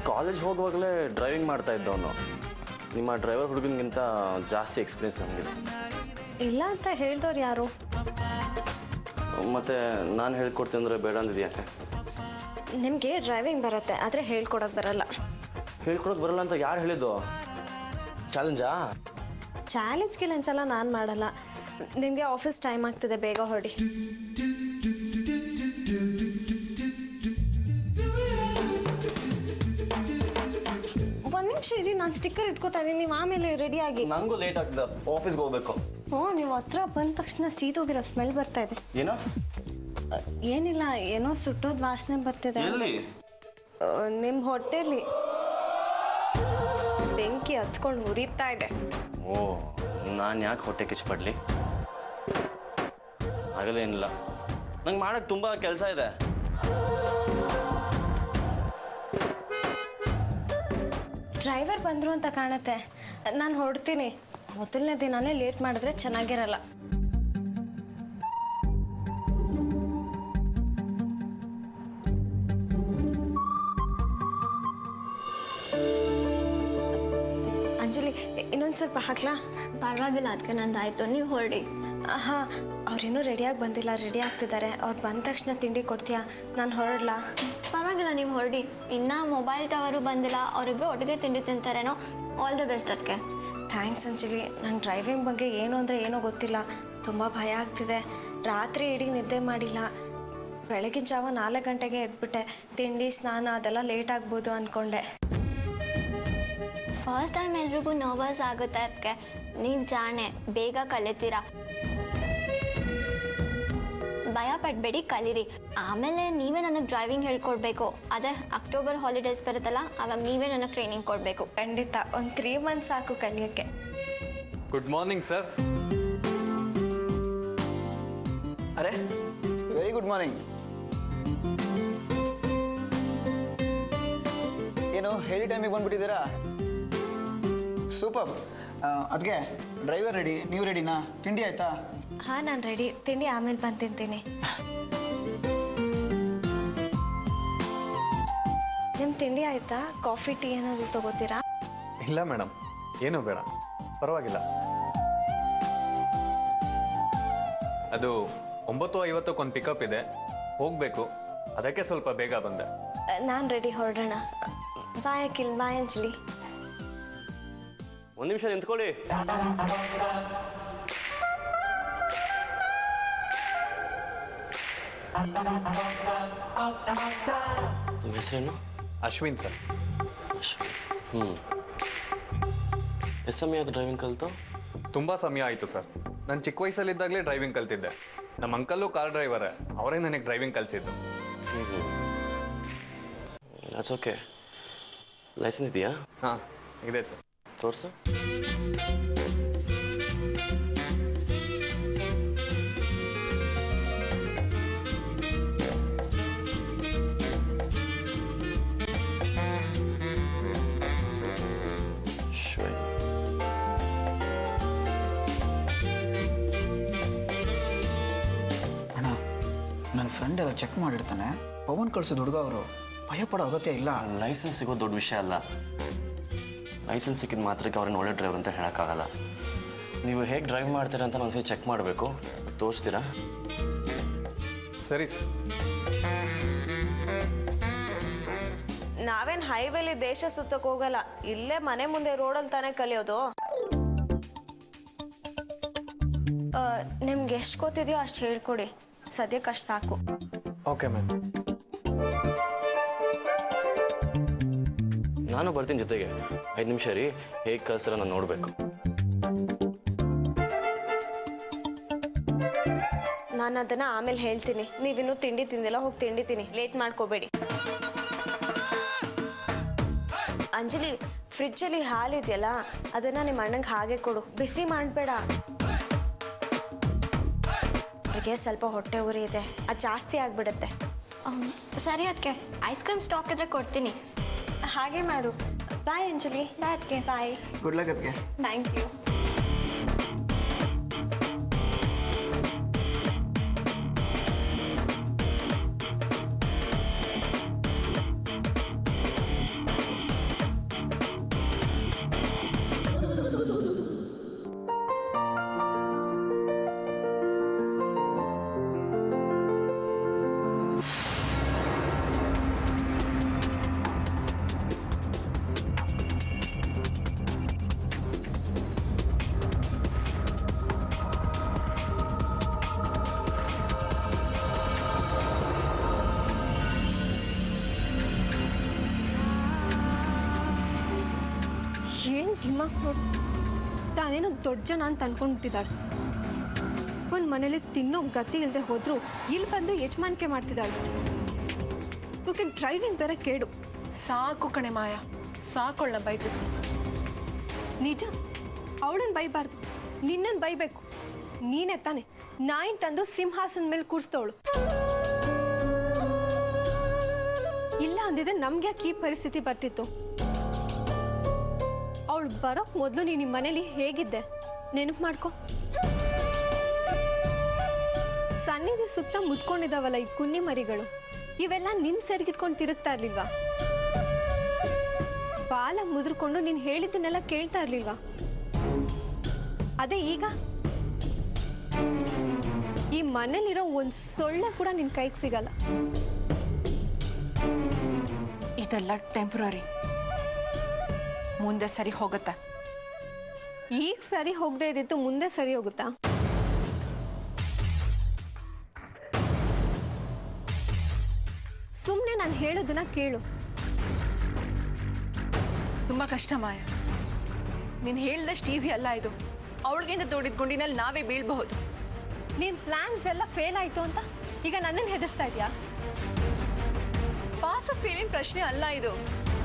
college ಹೋಗುವಾಗಲೇ driving ಮಾಡ್ತಾ ಇದ್ದವನು ನಿಮ್ಮ ಡ್ರೈವರ್ ಹುಡುಗನಿಗಿಂತ ಜಾಸ್ತಿ ಎಕ್ಸ್ಪೀರಿಯನ್ಸ್ ನನಗಿದೆ ಇಲ್ಲ ಅಂತ ಹೇಳ್ದವ್ರು ಯಾರು ಮತ್ತು ನಾನು ಹೇಳ್ಕೊಡ್ತೀನಿ ಅಂದರೆ ಬೇಡ ಅಂದಿದ್ದು ಯಾಕೆ ನಿಮಗೆ ಡ್ರೈವಿಂಗ್ ಬರುತ್ತೆ ಆದರೆ ಹೇಳ್ಕೊಡೋಕೆ ಬರಲ್ಲ ಹೇಳ್ಕೊಡೋಕೆ ಬರಲ್ಲ ಅಂತ ಯಾರು ಹೇಳಿದ್ದು ಚಾಲೆಂಜಾ ಚಾಲೆಂಜ್ ಗಿಲೆಂಜ್ ಎಲ್ಲ ನಾನು ಮಾಡಲ್ಲ ನಿಮಗೆ ಆಫೀಸ್ ಟೈಮ್ ಆಗ್ತಿದೆ ಬೇಗ ಹೊರಡಿ ಒಂದು ನಿಮಿಷ ಇರಿ ನಾನು ಸ್ಟಿಕ್ಕರ್ ಇಟ್ಕೋತಾ ಇದ್ದೀನಿ ನೀವು ಆಮೇಲೆ ರೆಡಿಯಾಗಿ ನನಗೂ ಲೇಟ್ ಆಗ್ತದೆ ಆಫೀಸ್ಗೆ ಹೋಗ್ಬೇಕು ಹ್ಞೂ ನೀವು ಹತ್ರ ಬಂದ ತಕ್ಷಣ ಸೀದೋಗಿರೋ ಸ್ಮೆಲ್ ಬರ್ತಾ ಇದೆ ಏನೋ ಏನಿಲ್ಲ ಏನೋ ಸುಟ್ಟೋದ್ ವಾಸನೆ ಬರ್ತಿದೆ ಎಲ್ಲಿ ನಿಮ್ಮ ಹೊಟ್ಟೆಲಿ ಬೆಂಕಿ ಹತ್ಕೊಂಡು ಉರಿತಾ ಇದೆ ಓ ನಾನು ಯಾಕೆ ಹೊಟ್ಟೆ ಕಿಚ್ಚಪಡ್ಲಿ ಆಗಲೇನಿಲ್ಲ ನಂಗೆ ಮಾಡೋಕ್ಕೆ ತುಂಬ ಕೆಲಸ ಇದೆ ಡ್ರೈವರ್ ಬಂದರು ಅಂತ ಕಾಣತ್ತೆ ನಾನು ಹೊರಡ್ತೀನಿ ಮೊದಲನೇ ದಿನನೇ ಲೇಟ್ ಮಾಡಿದ್ರೆ ಚೆನ್ನಾಗಿರಲ್ಲ ಅಂಜಲಿ ಇನ್ನೊಂದು ಸ್ವಲ್ಪ ಹಾಕ್ಲಾ ಪರವಾಗಿಲ್ಲ ಅದಕ್ಕೆ ನಂದಾಯ್ತು ನೀವು ಹೊರಡಿ ಹಾಂ ಅವ್ರೇನೂ ರೆಡಿಯಾಗಿ ಬಂದಿಲ್ಲ ರೆಡಿ ಆಗ್ತಿದ್ದಾರೆ ಅವ್ರು ಬಂದ ತಕ್ಷಣ ತಿಂಡಿ ಕೊಡ್ತೀಯಾ ನಾನು ಹೊರಡ್ಲಾ ಪರವಾಗಿಲ್ಲ ನೀವು ಹೊರಡಿ ಇನ್ನ ಮೊಬೈಲ್ ಟವರು ಬಂದಿಲ್ಲ ಅವರಿಬ್ರು ಒಟ್ಟಿಗೆ ತಿಂಡಿ ತಿಂತಾರೇನೋ ಆಲ್ ದ ಬೆಸ್ಟ್ ಅದಕ್ಕೆ ಥ್ಯಾಂಕ್ಸ್ ಅಂಜಲಿ ನಂಗೆ ಡ್ರೈವಿಂಗ್ ಬಗ್ಗೆ ಏನು ಅಂದರೆ ಏನೋ ಗೊತ್ತಿಲ್ಲ ತುಂಬ ಭಯ ಆಗ್ತಿದೆ ರಾತ್ರಿ ಇಡೀ ನಿದ್ದೆ ಮಾಡಿಲ್ಲ ಬೆಳಗಿನ ಜಾವ ನಾಲ್ಕು ಗಂಟೆಗೆ ಎದ್ಬಿಟ್ಟೆ ತಿಂಡಿ ಸ್ನಾನ ಅದೆಲ್ಲ ಲೇಟ್ ಆಗ್ಬೋದು ಅಂದ್ಕೊಂಡೆ ಫಸ್ಟ್ ಟೈಮ್ ಎಲ್ರಿಗೂ ನರ್ವಸ್ ಆಗುತ್ತೆ ಅದಕ್ಕೆ ನೀವು ಜಾಣೆ ಬೇಗ ಕಲಿತೀರಾ ಭಯ ಪಡಬೇಡಿ ಕಲೀರಿ ಆಮೇಲೆ ನೀವೇ ನನಗೆ ಡ್ರೈವಿಂಗ್ ಹೇಳ್ಕೊಡ್ಬೇಕು ಅದೇ ಅಕ್ಟೋಬರ್ ಹಾಲಿಡೇಸ್ ಬರುತ್ತಲ್ಲ ಅವಾಗ ನೀವೇ ನನಗೆ ಟ್ರೈನಿಂಗ್ ಕೊಡಬೇಕು ಖಂಡಿತ ಒಂದು ತ್ರೀ ಮಂತ್ಸ್ ಸಾಕು ಕಲಿಯೋಕ್ಕೆ ಗುಡ್ ಮಾರ್ನಿಂಗ್ ಸರ್ ಅರೆ ವೆರಿ ಗುಡ್ ಮಾರ್ನಿಂಗ್ ಏನು ಹೇಳಿ ಟೈಮಿಗೆ ಬಂದ್ಬಿಟ್ಟಿದ್ದೀರಾ ಸೂಪರ್ ಅದಕ್ಕೆ ಡ್ರೈವರ್ ರೆಡಿ ನೀವು ರೆಡಿನಾ ತಿಂಡಿ ಆಯ್ತಾ ಹಾಂ ನಾನು ರೆಡಿ ತಿಂಡಿ ಆಮೇಲೆ ಬಂದು ತಿಂತೀನಿ ನಿಮ್ಮ ತಿಂಡಿ ಆಯಿತಾ ಕಾಫಿ ಟೀ ಏನಾದರೂ ತಗೋತೀರಾ ಇಲ್ಲ ಮೇಡಮ್ ಏನೂ ಬೇಡ ಪರವಾಗಿಲ್ಲ ಅದು ಒಂಬತ್ತು ಐವತ್ತಕ್ಕೊಂದು ಪಿಕಪ್ ಇದೆ ಹೋಗಬೇಕು ಅದಕ್ಕೆ ಸ್ವಲ್ಪ ಬೇಗ ಬಂದೆ ನಾನು ರೆಡಿ ಹೊರಡೋಣ ಬಾಯ್ ಅಖಿಲ್ ಬಾಯ್ ಅಂಜಲಿ ಒಂದು ನಿಮಿಷ ನಿಂತ್ಕೊಳ್ಳಿ ನಿಮ್ಮ ಹೆಸರೇನು ಅಶ್ವಿನ್ ಸರ್ ಹ್ಞೂ ಎಷ್ಟು ಸಮಯ ಆಯ್ತು ಡ್ರೈವಿಂಗ್ ಕಲಿತು ತುಂಬ ಸಮಯ ಆಯಿತು ಸರ್ ನಾನು ಚಿಕ್ಕ ವಯಸ್ಸಲ್ಲಿದ್ದಾಗಲೇ ಡ್ರೈವಿಂಗ್ ಕಲ್ತಿದ್ದೆ ನಮ್ಮ ಅಂಕಲ್ಲು ಕಾರ್ ಡ್ರೈವರೇ ಅವರೇ ನನಗೆ ಡ್ರೈವಿಂಗ್ ಕಲಿಸಿದ್ದು ಅಟ್ಸ್ ಓಕೆ ಲೈಸೆನ್ಸ್ ಇದೆಯಾ ಹಾಂ ಇದೆ ಸರ್ ತೋರಿಸು ಶ್ವೇತ ಅಣ್ಣ ನನ್ನ ಫ್ರೆಂಡ್ ಎಲ್ಲ ಚೆಕ್ ಮಾಡಿರ್ತಾನೆ ಪವನ್ ಕಳ್ಸಿದ ಹುಡುಗ ಅವರು ಭಯ ಪಡೋ ಅಗತ್ಯ ಇಲ್ಲ ಲೈಸೆನ್ಸ್ ಸಿಗೋದು ದೊಡ್ಡ ವಿಷಯ ಅಲ್ಲ ಲೈಸೆನ್ಸ್ ಸಿಕ್ಕಿದ ಮಾತ್ರಕ್ಕೆ ಅವ್ರನ್ನ ಒಳ್ಳೆ ಡ್ರೈವರ್ ಅಂತ ಹೇಳೋಕ್ಕಾಗಲ್ಲ ನೀವು ಹೇಗೆ ಡ್ರೈವ್ ಮಾಡ್ತೀರಾ ಅಂತ ಒಂದ್ಸರಿ ಚೆಕ್ ಮಾಡಬೇಕು ತೋರಿಸ್ತೀರಾ ಸರಿ ಸರ್ ನಾವೇನ್ ಹೈವೇಲಿ ದೇಶ ಸುತ್ತಕ್ ಹೋಗಲ್ಲ ಇಲ್ಲೇ ಮನೆ ಮುಂದೆ ರೋಡಲ್ಲಿ ತಾನೇ ಕಲಿಯೋದು ಆ, ನಿಮ್ಗೆ ಎಷ್ಟು ಗೊತ್ತಿದೆಯೋ ಅಷ್ಟು ಹೇಳ್ಕೊಡಿ ಸದ್ಯಕ್ಕೆ ಅಷ್ಟು ಸಾಕು ಓಕೆ ಮ್ಯಾಮ್ ನಾನು ಬರ್ತೀನಿ ಜೊತೆಗೆ ಐದು ನಿಮಿಷ ರೀ ಹೇಗೆ ಕಳಿಸ್ತೀರ ನಾನು ನೋಡಬೇಕು ನಾನು ಅದನ್ನ ಆಮೇಲೆ ಹೇಳ್ತೀನಿ ನೀವಿನ್ನೂ ತಿಂಡಿ ತಿಂದಿಲ್ಲ ಹೋಗಿ ತಿಂಡಿ ತಿನ್ನಿ ಲೇಟ್ ಮಾಡ್ಕೋಬೇಡಿ ಅಂಜಲಿ ಫ್ರಿಜ್ಜಲ್ಲಿ ಹಾಲಿದೆಯಲ್ಲ ಅದನ್ನ ನಿಮ್ಮ ಅಣ್ಣಂಗೆ ಹಾಗೆ ಕೊಡು ಬಿಸಿ ಮಾಡಬೇಡ ಅವ್ರಿಗೆ ಸ್ವಲ್ಪ ಹೊಟ್ಟೆ ಉರಿ ಇದೆ ಅದು ಜಾಸ್ತಿ ಆಗಿಬಿಡುತ್ತೆ ಅಮ್, ಸರಿ ಅದಕ್ಕೆ ಐಸ್ ಕ್ರೀಮ್ ಸ್ಟಾಕ್ ಇದ್ರೆ ಕೊಡ್ತೀನಿ ಹಾಗೆ ಮಾಡು ಬಾಯ್ ಅಂಜಲಿ ಬಾಯ್ ಅದಕ್ಕೆ ಬಾಯ್ ಗುಡ್ ಲಕ್ ಅದಕ್ಕೆ ಥ್ಯಾಂಕ್ ಯು ದಿಮಾಕ್ ನೋಡು ತಾನೇನೋ ದೊಡ್ಡ ಜನ ಅಂತ ಅನ್ಕೊಂಡ್ಬಿಟ್ಟಿದ್ದಾಳೆ ಒಂದು ಮನೇಲಿ ತಿನ್ನೋ ಗತಿ ಇಲ್ಲದೆ ಹೋದ್ರು ಇಲ್ಲಿ ಬಂದು ಯಜಮಾನಿಕೆ ಮಾಡ್ತಿದ್ದಾಳೆ ಓಕೆ ಡ್ರೈವಿಂಗ್ ಬೇರೆ ಕೇಡು ಸಾಕು ಕಣೆ ಮಾಯ ಸಾಕೊಳ್ಳ ಬೈದಿದ್ದು ನಿಜ ಅವಳನ್ನ ಬೈಬಾರ್ದು ನಿನ್ನನ್ನು ಬೈಬೇಕು ನೀನೇ ತಾನೆ ನಾಯಿನ್ ತಂದು ಸಿಂಹಾಸನ ಮೇಲೆ ಕೂರಿಸ್ತವಳು ಇಲ್ಲ ಅಂದಿದ್ರೆ ನಮ್ಗೆ ಯಾಕೆ ಈ ಪರಿಸ್ಥಿತಿ ಬರ್ತಿತ್ತು ಅವಳು ಬರೋಕ್ ಮೊದಲು ನೀನು ನಿಮ್ಮ ಮನೇಲಿ ಹೇಗಿದ್ದೆ ನೆನಪು ಮಾಡ್ಕೊ ಸನ್ನಿಧಿ ಸುತ್ತ ಮುದ್ಕೊಂಡಿದ್ದಾವಲ್ಲ ಈ ಕುನ್ನಿ ಮರಿಗಳು ಇವೆಲ್ಲ ನಿನ್ ಸರಿಗಿಟ್ಕೊಂಡು ತಿರುಗ್ತಾ ಇರ್ಲಿಲ್ವಾ ಬಾಲ ಮುದ್ರಕೊಂಡು ನೀನು ಹೇಳಿದ್ದನ್ನೆಲ್ಲ ಕೇಳ್ತಾ ಇರ್ಲಿಲ್ವಾ ಅದೇ ಈಗ ಈ ಮನೇಲಿರೋ ಒಂದು ಸೊಳ್ಳೆ ಕೂಡ ನಿನ್ ಕೈಗೆ ಸಿಗಲ್ಲ ಇದೆಲ್ಲ ಟೆಂಪ್ರರಿ ಮುಂದೆ ಸರಿ ಹೋಗುತ್ತೆ ಈಗ ಸರಿ ಹೋಗದೆ ಇದ್ದಿತ್ತು ಮುಂದೆ ಸರಿ ಹೋಗುತ್ತಾ ಸುಮ್ಮನೆ ನಾನು ಹೇಳೋದನ್ನ ಕೇಳು ತುಂಬ ಕಷ್ಟ ಮಾಯ ನೀನು ಹೇಳ್ದಷ್ಟು ಈಸಿ ಅಲ್ಲ ಇದು ಅವಳಿಗಿಂತ ತೋಡಿದ ಗುಂಡಿನಲ್ಲಿ ನಾವೇ ಬೀಳ್ಬಹುದು ನಿನ್ ಪ್ಲಾನ್ಸ್ ಎಲ್ಲ ಫೇಲ್ ಆಯ್ತು ಅಂತ ಈಗ ನನ್ನನ್ನು ಹೆದರ್ಸ್ತಾ ಇದೆಯಾ ಪಾಸು ಫೇಲಿನ ಪ್ರಶ್ನೆ ಅಲ್ಲ ಇದು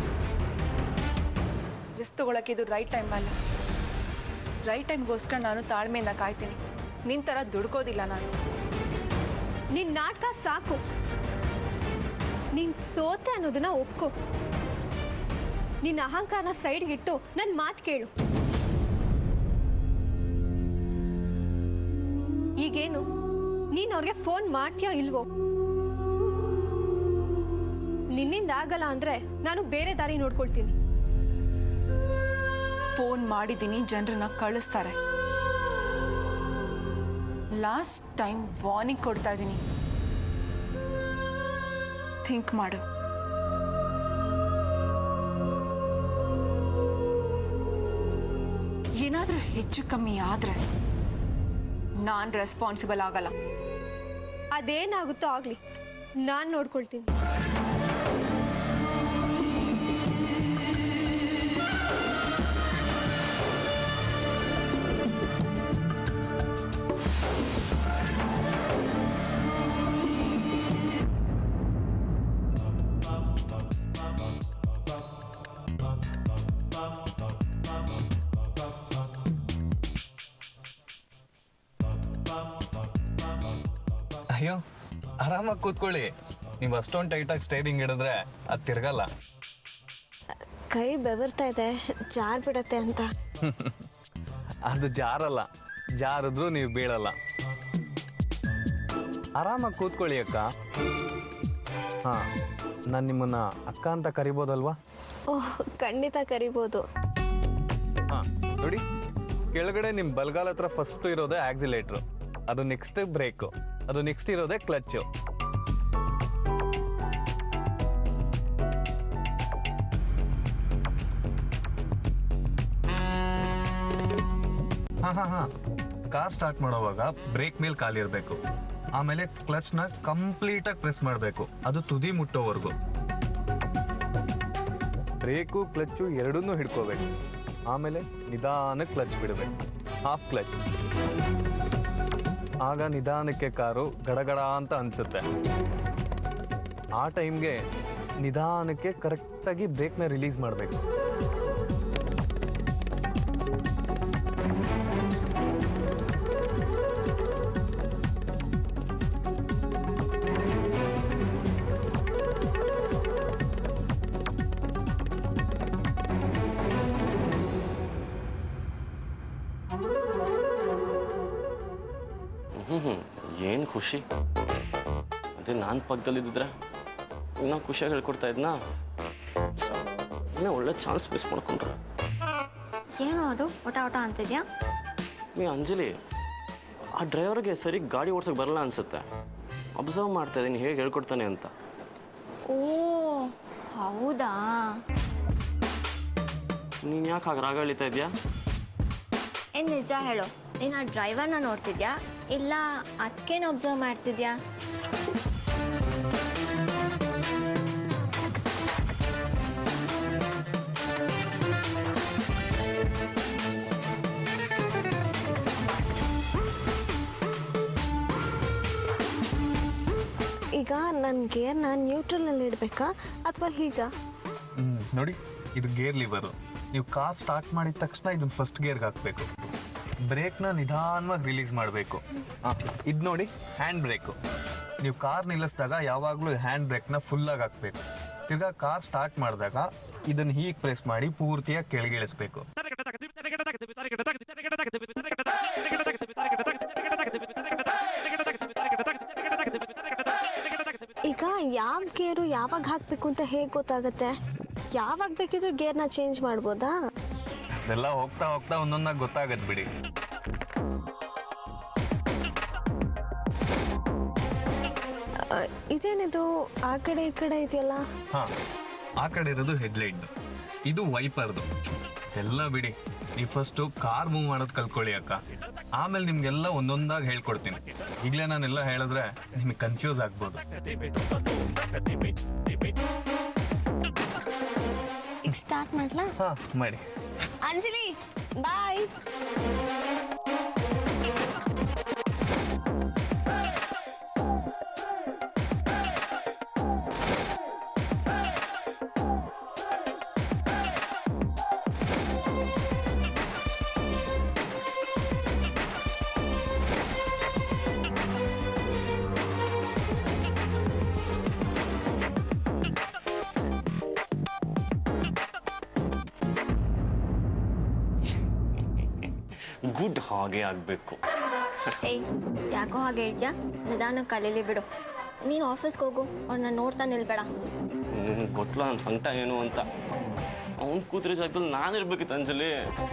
ರಿಸ್ಕ್ ತಗೊಳಕ್ಕೆ ಇದು ರೈಟ್ ಟೈಮ್ ಅಲ್ಲ ರೈಟ್ ಟೈಮ್ಗೋಸ್ಕರ ನಾನು ತಾಳ್ಮೆಯಿಂದ ಕಾಯ್ತೀನಿ ನಿನ್ ಥರ ದುಡ್ಕೋದಿಲ್ಲ ನಾನು ನಿನ್ ನಾಟಕ ಸಾಕು ನೀನ್ ಸೋತೆ ಅನ್ನೋದನ್ನ ಒಪ್ಕೋ ನಿನ್ನ ಅಹಂಕಾರನ ಸೈಡ್ಗಿಟ್ಟು ನನ್ನ ಮಾತು ಕೇಳು ಈಗೇನು ನೀನ್ ಅವ್ರಿಗೆ ಫೋನ್ ಮಾಡ್ತೀಯೋ ಇಲ್ವೋ ನಿನ್ನಿಂದ ಆಗಲ್ಲ ಅಂದ್ರೆ ನಾನು ಬೇರೆ ದಾರಿ ನೋಡ್ಕೊಳ್ತೀನಿ ಫೋನ್ ಮಾಡಿದ್ದೀನಿ ಜನರನ್ನ ಕಳಿಸ್ತಾರೆ ಲಾಸ್ಟ್ ಟೈಮ್ ವಾರ್ನಿಂಗ್ ಕೊಡ್ತಾ ಇದ್ದೀನಿ ಥಿಂಕ್ ಮಾಡು ಏನಾದರೂ ಹೆಚ್ಚು ಕಮ್ಮಿ ಆದರೆ ನಾನು ರೆಸ್ಪಾನ್ಸಿಬಲ್ ಆಗಲ್ಲ ಅದೇನಾಗುತ್ತೋ ಆಗ್ಲಿ ನಾನ್ ನೋಡ್ಕೊಳ್ತೀನಿ ಅಯ್ಯೋ ಆರಾಮಾಗಿ ಕೂತ್ಕೊಳ್ಳಿ ನೀವು ಅಷ್ಟೊಂದು ಟೈಟಾಗಿ ಸ್ಟೈರಿಂಗ್ ಹಿಡಿದ್ರೆ ಅದು ತಿರ್ಗಲ್ಲ ಕೈ ಬೆವರ್ತಾ ಇದೆ ಜಾರ್ ಬಿಡತ್ತೆ ಅಂತ ಅದು ಜಾರಲ್ಲ ಜಾರಿದ್ರು ನೀವು ಬೀಳಲ್ಲ ಆರಾಮಾಗಿ ಕೂತ್ಕೊಳ್ಳಿ ಅಕ್ಕ ಹಾಂ ನಾನು ನಿಮ್ಮನ್ನ ಅಕ್ಕ ಅಂತ ಕರಿಬೋದಲ್ವಾ ಓಹ್ ಖಂಡಿತ ಕರಿಬೋದು ಹಾಂ ನೋಡಿ ಕೆಳಗಡೆ ನಿಮ್ಮ ಬಲ್ಗಾಲ ಹತ್ರ ಫಸ್ಟ್ ಇರೋದೇ ಆಕ್ಸಿಲೇಟ್ರು ಅದು ನೆಕ್ಸ್ಟ್ ಬ್ರೇಕು ಅದು ನೆಕ್ಸ್ಟ್ ಇರೋದೇ ಕ್ಲಚ್ಚು ಹಾಂ ಹಾಂ ಹಾಂ ಕಾರ್ ಸ್ಟಾರ್ಟ್ ಮಾಡೋವಾಗ ಬ್ರೇಕ್ ಮೇಲೆ ಕಾಲಿರಬೇಕು ಆಮೇಲೆ ಕ್ಲಚ್ನ ಕಂಪ್ಲೀಟಾಗಿ ಪ್ರೆಸ್ ಮಾಡಬೇಕು ಅದು ತುದಿ ಮುಟ್ಟೋವರೆಗೂ ಬ್ರೇಕು ಕ್ಲಚ್ಚು ಎರಡನ್ನೂ ಹಿಡ್ಕೋಬೇಕು ಆಮೇಲೆ ನಿಧಾನಕ್ಕೆ ಕ್ಲಚ್ ಬಿಡಬೇಕು ಹಾಫ್ ಕ್ಲಚ್ ಆಗ ನಿಧಾನಕ್ಕೆ ಕಾರು ಗಡಗಡ ಅಂತ ಅನಿಸುತ್ತೆ ಆ ಟೈಮ್ಗೆ ನಿಧಾನಕ್ಕೆ ಕರೆಕ್ಟಾಗಿ ಬ್ರೇಕ್ನ ರಿಲೀಸ್ ಮಾಡಬೇಕು ಹ್ಞೂ ಹ್ಞೂ ಏನು ಖುಷಿ ಅದೇ ನಾನು ಪಕ್ಕದಲ್ಲಿದ್ದಿದ್ರೆ ಇನ್ನೂ ಖುಷಿಯಾಗಿ ಹೇಳ್ಕೊಡ್ತಾ ಇದ್ನಾ ಇನ್ನೂ ಒಳ್ಳೆ ಚಾನ್ಸ್ ಮಿಸ್ ಮಾಡ್ಕೊಂಡ್ರೆ ಏನು ಅದು ಊಟ ಊಟ ಅಂತಿದ್ಯಾ ನೀ ಅಂಜಲಿ ಆ ಡ್ರೈವರ್ಗೆ ಸರಿ ಗಾಡಿ ಓಡ್ಸೋಕೆ ಬರಲ್ಲ ಅನ್ಸುತ್ತೆ ಅಬ್ಸರ್ವ್ ಮಾಡ್ತಾ ಇದ್ದೀನಿ ಹೇಗೆ ಹೇಳ್ಕೊಡ್ತಾನೆ ಅಂತ ಓ ಹೌದಾ ನೀನು ಯಾಕೆ ಹಾಗೆ ರಾಗ ಎಳಿತಾ ಇದೆಯಾ ಏನು ನಿಜ ಹೇಳು ನೀನು ಆ ಡ್ರೈವರ್ನ ನೋಡ್ತಿದ್ಯಾ ಇಲ್ಲ ಅದಕ್ಕೇನು ಅಬ್ಸರ್ವ್ ಮಾಡ್ತಿದ್ಯಾ ಈಗ ನನ್ನ ಗೇರ್ನ ನ್ಯೂಟ್ರಲಲ್ಲಿ ಇಡಬೇಕಾ ಅಥವಾ ಹೀಗ ಹ್ಮ್, ನೋಡಿ ಇದು ಗೇರ್ ಲಿವರು ನೀವು ಕಾರ್ ಸ್ಟಾರ್ಟ್ ಮಾಡಿದ ತಕ್ಷಣ ಇದನ್ನ ಫಸ್ಟ್ ಗೇರ್ಗೆ ಹಾಕಬೇಕು ಬ್ರೇಕ್ನ ನಿಧಾನವಾಗಿ ರಿಲೀಸ್ ಮಾಡಬೇಕು ಇದು ನೋಡಿ ಹ್ಯಾಂಡ್ ಬ್ರೇಕು ನೀವು ಕಾರ್ ನಿಲ್ಲಿಸಿದಾಗ ಯಾವಾಗಲೂ ಹ್ಯಾಂಡ್ ಬ್ರೇಕ್ನ ಫುಲ್ಲಾಗಿ ಹಾಕಬೇಕು ತಿರ್ಗಾ ಕಾರ್ ಸ್ಟಾರ್ಟ್ ಮಾಡಿದಾಗ ಇದನ್ನು ಹೀಗೆ ಪ್ರೆಸ್ ಮಾಡಿ ಪೂರ್ತಿಯಾಗಿ ಕೆಳಗಿಳಿಸ್ಬೇಕು ಈಗ ಯಾವ ಗೇರು ಯಾವಾಗ ಹಾಕಬೇಕು ಅಂತ ಹೇಗೆ ಗೊತ್ತಾಗುತ್ತೆ ಯಾವಾಗ ಬೇಕಿದ್ರೂ ಗೇರ್ನ ಚೇಂಜ್ ಮಾಡ್ಬೋದಾ ಅದೆಲ್ಲ ಹೋಗ್ತಾ ಹೋಗ್ತಾ ಒಂದೊಂದಾಗಿ ಗೊತ್ತಾಗತ್ತೆ ಬಿಡಿ ಅ, ಇದೇನಿದು ಆ ಕಡೆ ಈ ಕಡೆ ಇದೆಯಲ್ಲ ಹಾ ಆ ಕಡೆ ಇರೋದು ಹೆಡ್ಲೈಟ್ ಇದು ವೈಪರ್ದು ಎಲ್ಲ ಬಿಡಿ ನೀವು ಫಸ್ಟು ಕಾರ್ ಮೂವ್ ಮಾಡೋದು ಕಲ್ತ್ಕೊಳ್ಳಿ ಅಕ್ಕ ಆಮೇಲೆ ನಿಮ್ಗೆಲ್ಲ ಒಂದೊಂದಾಗಿ ಹೇಳ್ಕೊಡ್ತೀನಿ ಈಗಲೇ ನಾನೆಲ್ಲ ಹೇಳಿದ್ರೆ ನಿಮಗೆ ಕನ್ಫ್ಯೂಸ್ ಆಗ್ಬೋದು ಈಗ ಸ್ಟಾರ್ಟ್ ಮಾಡ್ಲಾ ಹಾ ಮಾಡಿ ಅಂಜಲಿ ಬಾಯ್ ಗುಡ್ ಹಾಗೆ ಆಗಬೇಕು ಏಯ್ ಯಾಕೋ ಹಾಗೆ ಹೇಳ್ತೀಯಾ ನಿಧಾನಕ್ಕೆ ಕಲೀಲಿ ಬಿಡು ನೀನು ಆಫೀಸ್ಗೆ ಹೋಗು ಅವ್ರನ್ನ ನೋಡ್ತಾ ನಿಲ್ಬೇಡ ಗೊತ್ತಲ್ಲ ನನ್ನ ಸಂಕಟ ಏನು ಅಂತ ಅವ್ನು ಕೂತಿರೋ ಜಾಗದಲ್ಲಿ ನಾನು ಇರ್ಬೇಕಿತ್ತು ಅಂಜಲಿ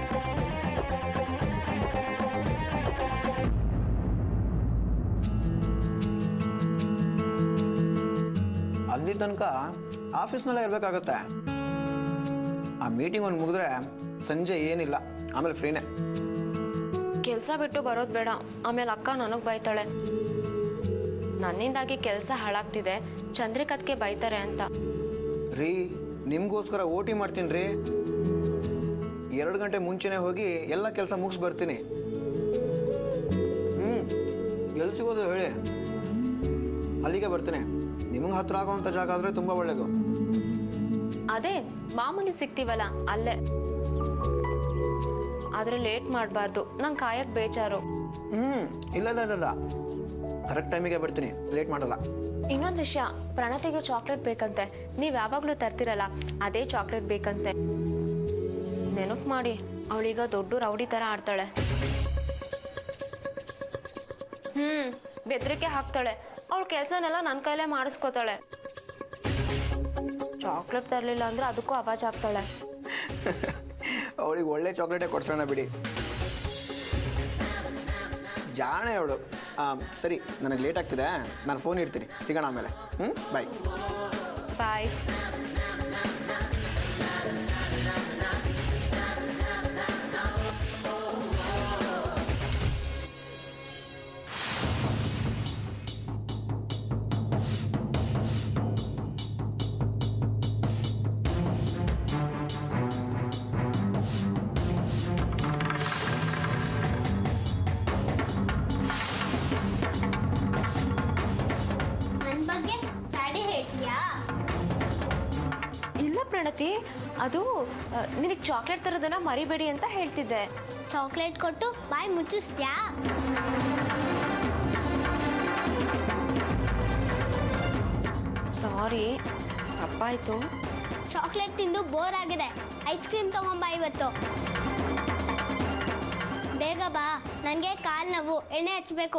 ಅಲ್ಲಿ ತನಕ ಆಫೀಸ್ನಲ್ಲೇ ಇರಬೇಕಾಗತ್ತೆ ಆ ಮೀಟಿಂಗ್ ಒಂದು ಮುಗಿದ್ರೆ ಸಂಜೆ ಏನಿಲ್ಲ ಆಮೇಲೆ ಫ್ರೀನೇ ಕೆಲಸ ಬಿಟ್ಟು ಬರೋದು ಬೇಡ ಆಮೇಲೆ ಅಕ್ಕ ನನಗೆ ಬೈತಾಳೆ ನನ್ನಿಂದಾಗಿ ಕೆಲಸ ಹಾಳಾಗ್ತಿದೆ ಚಂದ್ರಿಕತ್ಗೆ ಬೈತಾರೆ ಅಂತ ರೀ ನಿಮಗೋಸ್ಕರ ಓ ಟಿ ಮಾಡ್ತೀನಿ ರೀ ಎರಡು ಗಂಟೆ ಮುಂಚೆನೇ ಹೋಗಿ ಎಲ್ಲ ಕೆಲಸ ಮುಗಿಸ್ ಬರ್ತೀನಿ ಹ್ಞೂ ಎಲ್ಲಿ ಸಿಗೋದು ಹೇಳಿ ಅಲ್ಲಿಗೆ ಬರ್ತೀನಿ ನಿಮ್ಗೆ ಹತ್ರ ಆಗೋವಂಥ ಜಾಗ ಆದರೆ ತುಂಬ ಒಳ್ಳೆಯದು ಅದೇ ಮಾಮೂಲಿ ಸಿಗ್ತೀವಲ್ಲ ಅಲ್ಲೇ ಆದ್ರೆ ಲೇಟ್ ಮಾಡಬಾರ್ದು ನಂಗೆ ಕಾಯಕ್ ಬೇಜಾರು ಹ್ಞೂ ಇಲ್ಲ ಇಲ್ಲ ಇಲ್ಲ ಇಲ್ಲ ಕರೆಕ್ಟ್ ಟೈಮಿಗೆ ಬರ್ತೀನಿ ಲೇಟ್ ಮಾಡಲ್ಲ ಇನ್ನೊಂದು ವಿಷಯ ಪ್ರಣತಿಗೆ ಚಾಕ್ಲೇಟ್ ಬೇಕಂತೆ ನೀವು ಯಾವಾಗಲೂ ತರ್ತಿರಲ್ಲ ಅದೇ ಚಾಕ್ಲೇಟ್ ಬೇಕಂತೆ ನೆನಪು ಮಾಡಿ ಅವಳೀಗ ದೊಡ್ಡ ರೌಡಿ ಥರ ಆಡ್ತಾಳೆ ಹ್ಮ್ ಬೆದರಿಕೆ ಹಾಕ್ತಾಳೆ ಅವಳ ಕೆಲಸನೆಲ್ಲ ನನ್ನ ಕೈಲೇ ಮಾಡಿಸ್ಕೋತಾಳೆ ಚಾಕ್ಲೇಟ್ ತರಲಿಲ್ಲ ಅಂದ್ರೆ ಅದಕ್ಕೂ ಅವಾಜ್ ಆಗ್ತಾಳೆ ಅವಳಿಗೆ ಒಳ್ಳೆ ಚಾಕ್ಲೇಟೇ ಕೊಡ್ಸೋಣ ಬಿಡಿ ಜಾಣೆ ಅವಳು ಸರಿ ನನಗೆ ಲೇಟ್ ಆಗ್ತಿದೆ ನಾನು ಫೋನ್ ಇಡ್ತೀನಿ ಸಿಗೋಣ ಆಮೇಲೆ ಹ್ಞೂ ಬಾಯ್ ಬಾಯ್ ನನ್ನ ಬಗ್ಗೆ ಡ್ಯಾಡಿ ಹೇಳ್ತೀಯಾ ಇಲ್ಲ ಪ್ರಣತಿ ಅದು ನಿನಗೆ ಚಾಕ್ಲೇಟ್ ತರೋದನ್ನ ಮರಿಬೇಡಿ ಅಂತ ಹೇಳ್ತಿದ್ದೆ ಚಾಕ್ಲೇಟ್ ಕೊಟ್ಟು ಬಾಯಿ ಮುಚ್ಚಿಸ್ತ್ಯಾ ಸಾರಿ ತಪ್ಪಾಯ್ತು ಚಾಕ್ಲೇಟ್ ತಿಂದು ಬೋರ್ ಆಗಿದೆ ಐಸ್ ಕ್ರೀಮ್ ತಗೊಂಬ ಇವತ್ತು ಬೇಗ ಬಾ ನನಗೆ ಕಾಲು ನೋವು ಎಣ್ಣೆ ಹಚ್ಚಬೇಕು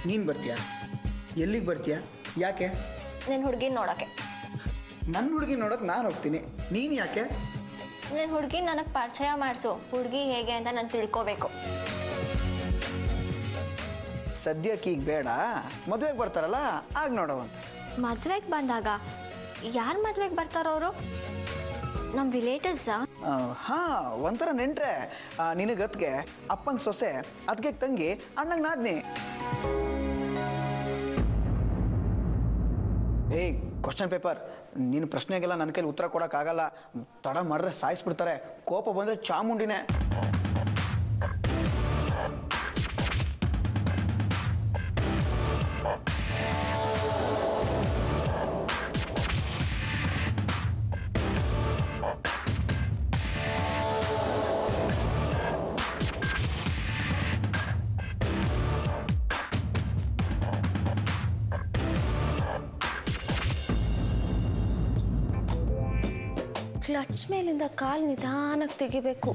ನೀನು ಬರ್ತೀಯಾ ಎಲ್ಲಿಗೆ ಬರ್ತೀಯಾ ಯಾಕೆ ನಿನ್ನ ಹುಡುಗಿ ನೋಡೋಕ್ಕೆ ನನ್ನ ಹುಡುಗಿ ನೋಡೋಕೆ ನಾನು ಹೋಗ್ತೀನಿ ನೀನು ಯಾಕೆ ನಿನ್ನ ಹುಡುಗಿ ನನಗೆ ಪರಿಚಯ ಮಾಡಿಸು ಹುಡುಗಿ ಹೇಗೆ ಅಂತ ನಾನು ತಿಳ್ಕೋಬೇಕು ಸದ್ಯಕ್ಕೆ ಈಗ ಬೇಡ ಮದುವೆಗೆ ಬರ್ತಾರಲ್ಲ ಆಗ ನೋಡೋವಂತೆ ಮದ್ವೆಗೆ ಬಂದಾಗ ಯಾರು ಮದ್ವೆಗೆ ಬರ್ತಾರೋ ನಮ್ಮ ರಿಲೇಟಿವ್ಸಾ ಹಾಂ ಒಂಥರ ನೆಂಟ್ರೆ ನಿನಗತ್ಗೆ ಅಪ್ಪನ ಸೊಸೆ ಅದಕ್ಕೆ ತಂಗಿ ಅಣ್ಣಂಗೆ ನಾದ್ನಿ ಏಯ್ ಕ್ವಶನ್ ಪೇಪರ್ ನಿನ್ನ ಪ್ರಶ್ನೆಗೆಲ್ಲ ನನ್ನ ಕೈಲಿ ಉತ್ತರ ಕೊಡೋಕ್ಕಾಗಲ್ಲ ತಡ ಮಾಡಿದ್ರೆ ಸಾಯಿಸ್ಬಿಡ್ತಾರೆ ಕೋಪ ಬಂದರೆ ಚಾಮುಂಡಿನೇ ಕ್ಲಚ್ ಮೇಲಿಂದ ಕಾಲು ನಿಧಾನಕ್ಕೆ ತೆಗಿಬೇಕು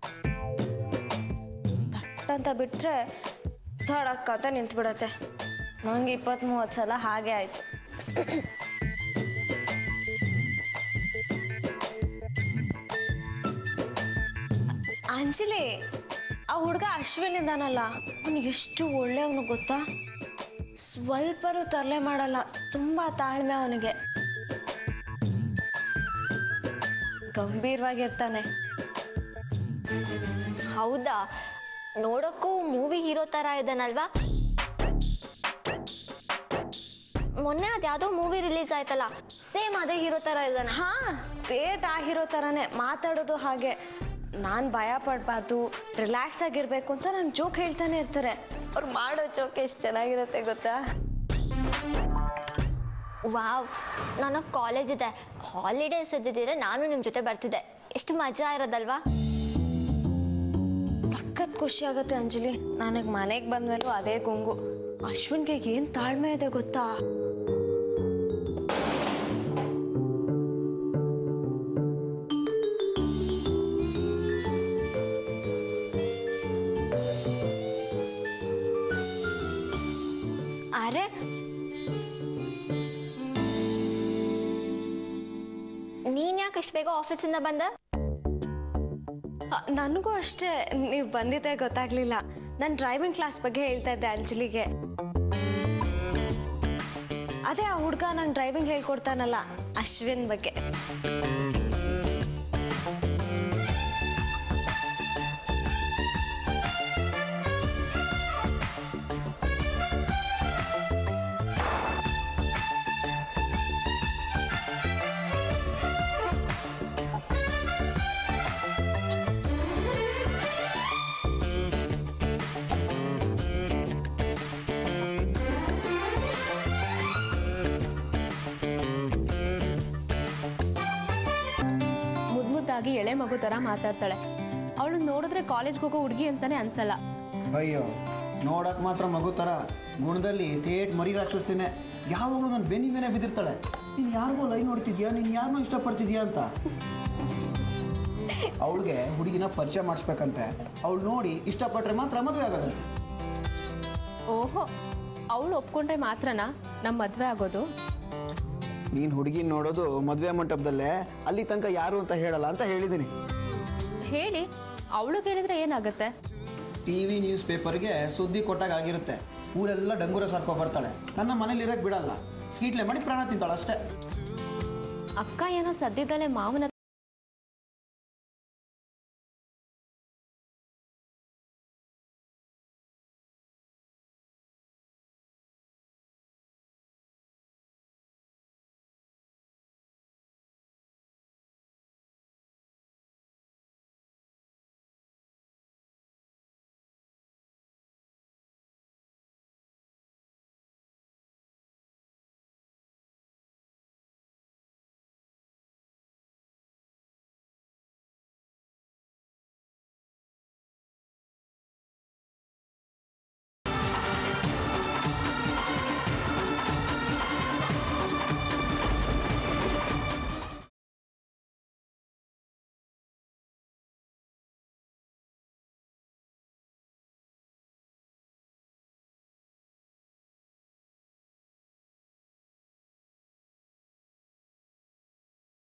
ತಟ್ ಅಂತ ಬಿಟ್ಟರೆ ಥಡಕ್ಕಂತ ನಿಂತ್ಬಿಡತ್ತೆ ನಂಗೆ ಇಪ್ಪತ್ತ್ ಮೂವತ್ತು ಸಲ ಹಾಗೆ ಆಯಿತು ಅಂಜಲಿ ಆ ಹುಡುಗ ಅಶ್ವಿನ್ ಇದ್ದಾನಲ್ಲ ಅವನು ಎಷ್ಟು ಒಳ್ಳೆಯವನು ಗೊತ್ತಾ ಸ್ವಲ್ಪರೂ ತರಲೆ ಮಾಡಲ್ಲ ತುಂಬ ತಾಳ್ಮೆ ಅವನಿಗೆ ಗಂಭೀರವಾಗಿರ್ತಾನೆ ಹೌದಾ ನೋಡೋಕ್ಕೂ ಮೂವಿ ಹೀರೋ ಥರ ಇದ್ದಾನಲ್ವಾ ಮೊನ್ನೆ ಅದ್ಯಾವುದೋ ಮೂವಿ ರಿಲೀಸ್ ಆಯ್ತಲ್ಲ ಸೇಮ್ ಅದೇ ಹೀರೋ ಥರ ಇದ್ದಾನೆ ಹಾ ಥೇಟ್ ಆಗಿರೋ ಥರನೇ ಮಾತಾಡೋದು ಹಾಗೆ ನಾನು ಭಯ ಪಡಬಾರ್ದು ರಿಲ್ಯಾಕ್ಸ್ ಆಗಿರ್ಬೇಕು ಅಂತ ನಾನು ಜೋಕ್ ಹೇಳ್ತಾನೆ ಇರ್ತಾರೆ ಅವ್ರು ಮಾಡೋ ಜೋಕ್ ಎಷ್ಟು ಚೆನ್ನಾಗಿರುತ್ತೆ ಗೊತ್ತಾ ವಾವ್ ನನಗೆ ಕಾಲೇಜ್ ಇದೆ ಹಾಲಿಡೇಸ್ ಇದ್ದಿದ್ರೆ ನಾನು ನಿಮ್ಮ ಜೊತೆ ಬರ್ತಿದ್ದೆ ಎಷ್ಟು ಮಜಾ ಇರೋದಲ್ವಾ ಸಖತ್ ಖುಷಿ ಆಗುತ್ತೆ ಅಂಜಲಿ ನನಗೆ ಮನೆಗೆ ಬಂದ್ಮೇಲೂ ಅದೇ ಗುಂಗು ಅಶ್ವಿನ್ಗೆ ಏನು ತಾಳ್ಮೆ ಇದೆ ಗೊತ್ತಾ ಅರೆ ನೀನ್ ಯಾಕೆ ಇಷ್ಟು ಬೇಗ ಆಫೀಸಿಂದ ಬಂದ ಅ, ನನಗೂ ಅಷ್ಟೇ ನೀವು ಬಂದಿದ್ದೆ ಗೊತ್ತಾಗ್ಲಿಲ್ಲ ನಾನು ಡ್ರೈವಿಂಗ್ ಕ್ಲಾಸ್ ಬಗ್ಗೆ ಹೇಳ್ತಾ ಇದ್ದೆ ಅಂಜಲಿಗೆ ಅದೇ ಆ ಹುಡುಗ ನಂಗೆ ಡ್ರೈವಿಂಗ್ ಹೇಳ್ಕೊಡ್ತಾನಲ್ಲ ಅಶ್ವಿನ್ ಬಗ್ಗೆ ಮುದ್ ಮುದ್ದಾಗಿ ಎಳೆ ಮಗು ಥರ ಮಾತಾಡ್ತಾಳೆ ಅವಳು ನೋಡಿದ್ರೆ ಕಾಲೇಜ್ಗೆ ಹೋಗೋ ಹುಡುಗಿ ಅಂತಾನೆ ಅನ್ಸಲ್ಲ ಅಯ್ಯೋ ನೋಡಕ್ ಮಾತ್ರ ಮಗು ಥರ ಗುಣದಲ್ಲಿ ಥೇಟ್ ಮರಿ ರಾಕ್ಷಸಿನೇ ಯಾವಾಗಲೂ ನನ್ನ ಬೆನ್ನಿ ಮೇಲೆ ಬಿದ್ದಿರ್ತಾಳೆ ನೀನು ಯಾರಿಗೋ ಲೈನ್ ನೋಡ್ತಿದ್ಯಾ ನೀನು ಯಾರನ್ನೋ ಇಷ್ಟಪಡ್ತಿದ್ಯಾ ಅಂತ ಅವಳಿಗೆ ಹುಡುಗಿನ ಪರಿಚಯ ಮಾಡಿಸ್ಬೇಕಂತೆ ಅವಳು ನೋಡಿ ಇಷ್ಟಪಟ್ಟರೆ ಮಾತ್ರ ಮದುವೆ ಆಗೋದಂತೆ ಓಹೋ ಅವಳು ಒಪ್ಕೊಂಡ್ರೆ ಮಾತ್ರನಾ ನಮ್ಮ ಮದುವೆ ಆಗೋದು ನೀನು ಹುಡುಗಿನ ನೋಡೋದು ಮದುವೆ ಮಂಟಪದಲ್ಲೇ ಅಲ್ಲಿ ತನಕ ಯಾರು ಅಂತ ಹೇಳಲ್ಲ ಅಂತ ಹೇಳಿದ್ದೀನಿ ಹೇಳಿ ಅವಳು ಕೇಳಿದ್ರೆ ಏನಾಗುತ್ತೆ ಟಿ ವಿ ನ್ಯೂಸ್ ಪೇಪರ್ಗೆ ಸುದ್ದಿ ಕೊಟ್ಟಾಗ ಆಗಿರುತ್ತೆ ಊರೆಲ್ಲ ಡಂಗೂರ ಸಾರ್ಕೊ ಬರ್ತಾಳೆ ನನ್ನ ಮನೇಲಿ ಇರೋಕ್ಕೆ ಬಿಡಲ್ಲ ಕೀಟ್ಲೆ ಮಾಡಿ ಪ್ರಾಣ ತಿಂತಾಳೆ ಅಷ್ಟೇ ಅಕ್ಕ ಏನೋ ಸದ್ಯದಲ್ಲೇ ಮಾವನ